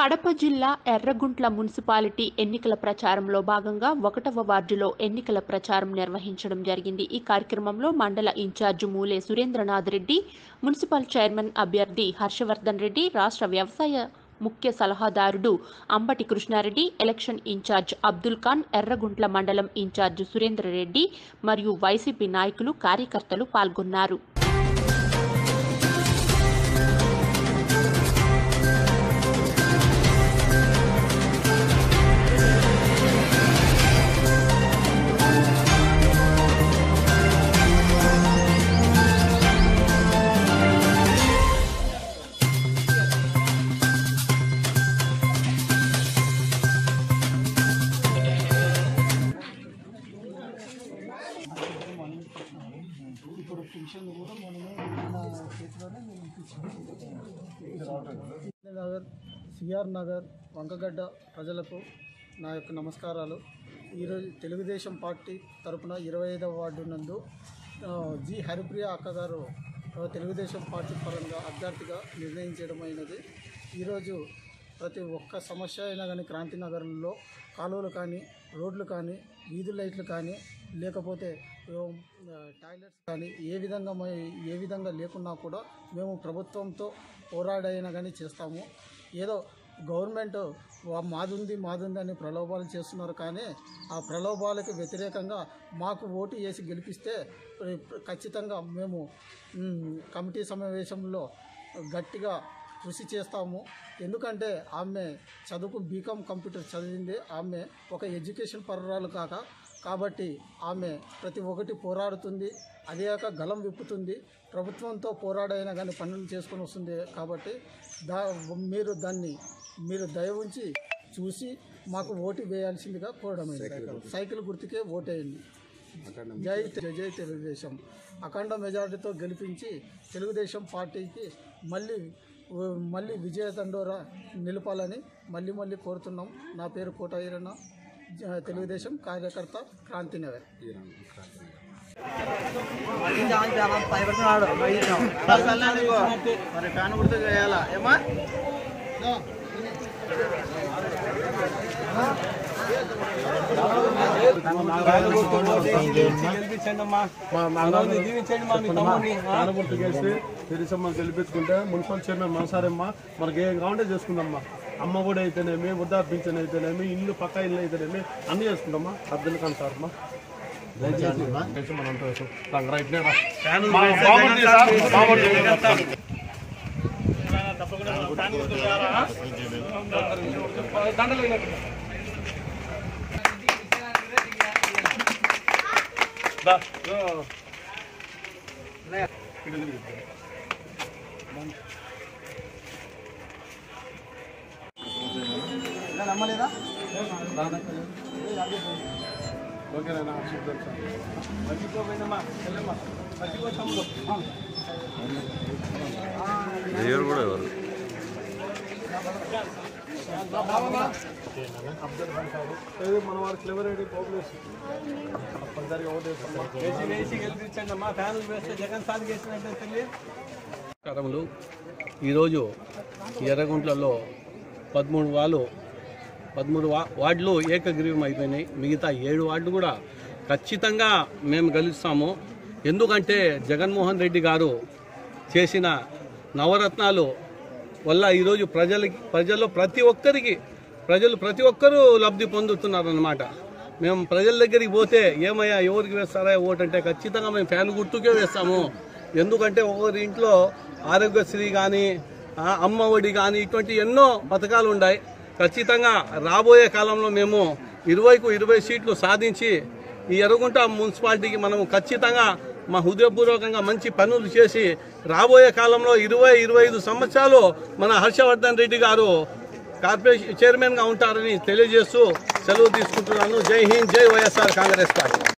కడప జిల్లా ఎర్రగుంట్ల మున్సిపాలిటీ ఎన్నికల ప్రచారంలో భాగంగా ఒకటవ వార్డులో ఎన్నికల ప్రచారం నిర్వహించడం జరిగింది ఈ కార్యక్రమంలో మండల in charge Mule Surendranath Reddy municipal chairman అభ్యర్థి హర్షవర్ధన్ రెడ్డి రాష్ట్ర వ్యవసాయ ముఖ్య సలహాదారుడు అంబటి కృష్ణారెడ్డి ఎలక్షన్ ఇన్ఛార్జ్ అబ్దుల్ ఖాన్ ఎర్రగుంట్ల మండలం ఇన్ఛార్జ్ సురేంద్రరెడ్డి మరియు వైసీపీ నాయకులు కార్యకర్తలు పాల్గొన్నారు ఇప్పుడు పెన్షన్ కూడా మనమే మన చేతిలోనే మేము ఇప్పించాము నగర్ సిఆర్ నగర్ వంకగడ్డ ప్రజలకు నా యొక్క నమస్కారాలు ఈరోజు తెలుగుదేశం పార్టీ తరపున ఇరవై ఐదవ వార్డు నందు ఆ, జి హరిప్రియ అక్కగారు ఆ, తెలుగుదేశం పార్టీ పరంగా అభ్యర్థిగా నిర్ణయించడమైనది ఈరోజు ప్రతి ఒక్క సమస్య అయినా కానీ క్రాంతి నగరంలో కాలువలు కానీ రోడ్లు కానీ వీధి లైట్లు కానీ లేకపోతే ఆ, టాయిలెట్స్ కానీ ఏ విధంగా మ- ఏ విధంగా లేకున్నా కూడా మేము ప్రభుత్వంతో పోరాడైనా కానీ చేస్తాము ఏదో గవర్నమెంట్ వా- మాదుంది మాదుంది అని ప్రలోభాలు చేస్తున్నారు కానీ ఆ ప్రలోభాలకు వ్యతిరేకంగా మాకు ఓటు వేసి గెలిపిస్తే ప్ర- ప్ర- ఖచ్చితంగా మేము మ్, కమిటీ సమావేశంలో గట్టిగా కృషి చేస్తాము ఎందుకంటే ఆమె చదువుకు బీకామ్ కంప్యూటర్ చదివింది ఆమె ఒక ఎడ్యుకేషన్ పరురాలు కాక కాబట్టి ఆమె ప్రతి ఒక్కటి పోరాడుతుంది అదే కాక గలం విప్పుతుంది ప్రభుత్వంతో పోరాడైనా కానీ పనులు చేసుకొని వస్తుంది కాబట్టి దా మీరు దాన్ని మీరు దయ ఉంచి చూసి మాకు ఓటు వేయాల్సిందిగా కోరడం సైకిల్ గుర్తుకే ఓటేయండి జై జై జై తెలుగుదేశం అఖండ మెజారిటీతో గెలిపించి తెలుగుదేశం పార్టీకి మళ్ళీ మళ్ళీ విజయ దండోరా నిలపాలని మళ్ళీ మళ్ళీ కోరుతున్నాం నా పేరు కోట ఈరన్న జ- తెలుగుదేశం కార్యకర్త క్రాంతినగర్ మరి ఫ్యాన్ గుర్తు చేయాలా ఏమా ఆనగుర్తు చేసి తెలిసమ్మ గెలిపించుకుంటే మున్సిపల్ చైర్మన్ మనసారమ్మ మనకి ఏం కావాలంటే చేసుకుందామ్మా అమ్మ కూడా అయితేనేమి వృద్ధాపించని అయితేనేమి ఇల్లు పక్క ఇల్లు అయితేనేమి అన్ని చేసుకుంటామా అబ్దుల్ ఖాన్ సార్ అమ్మా దయచేసి మనం అంతా వేస్తాం. రండి, రైట్ నే రా. మా బాబుని సార్, బాబుని. దా, దా. నమ్మలేదా ఓకేనా చూద్దాం సార్ ఏది మన వారి క్లెవర్ ఐడి పాపులేషన్ తప్పనిసరిగా ఓటేస్తాం నమస్కారములు ఈరోజు ఎర్రగుంట్లలో పదమూడు వాళ్ళు పదమూడు వా వార్డులు ఏకగ్రీవం అయిపోయినాయి మిగతా ఏడు వార్డులు కూడా ఖచ్చితంగా మేము గెలుస్తాము ఎందుకంటే జగన్మోహన్ రెడ్డి గారు చేసిన నవరత్నాలు వల్ల ఈరోజు ప్రజలకి ప్రజల్లో ప్రతి ఒక్కరికి ప్రజలు ప్రతి ఒక్కరూ లబ్ధి పొందుతున్నారన్నమాట మేము ప్రజల దగ్గరికి పోతే ఏమయ్యా ఎవరికి వేస్తారా ఓటు అంటే ఖచ్చితంగా మేము ఫ్యాన్ గుర్తుకే వేస్తాము ఎందుకంటే ఒకరి ఇంట్లో ఆరోగ్యశ్రీ కానీ అమ్మ ఒడి కానీ ఇటువంటి ఎన్నో పథకాలు ఉన్నాయి ఖచ్చితంగా రాబోయే కాలంలో మేము ఇరవైకు ఇరవై సీట్లు సాధించి ఈ ఎర్రగుంట మున్సిపాలిటీకి మనం ఖచ్చితంగా మా హృదయపూర్వకంగా మంచి పనులు చేసి రాబోయే కాలంలో ఇరవై ఇరవై ఐదు సంవత్సరాలు మన హర్షవర్ధన్ రెడ్డి గారు కార్పొరేషన్ చైర్మన్గా ఉంటారని తెలియజేస్తూ సెలవు తీసుకుంటున్నాను జై హింద్ జై వైఎస్ఆర్ కాంగ్రెస్ పార్టీ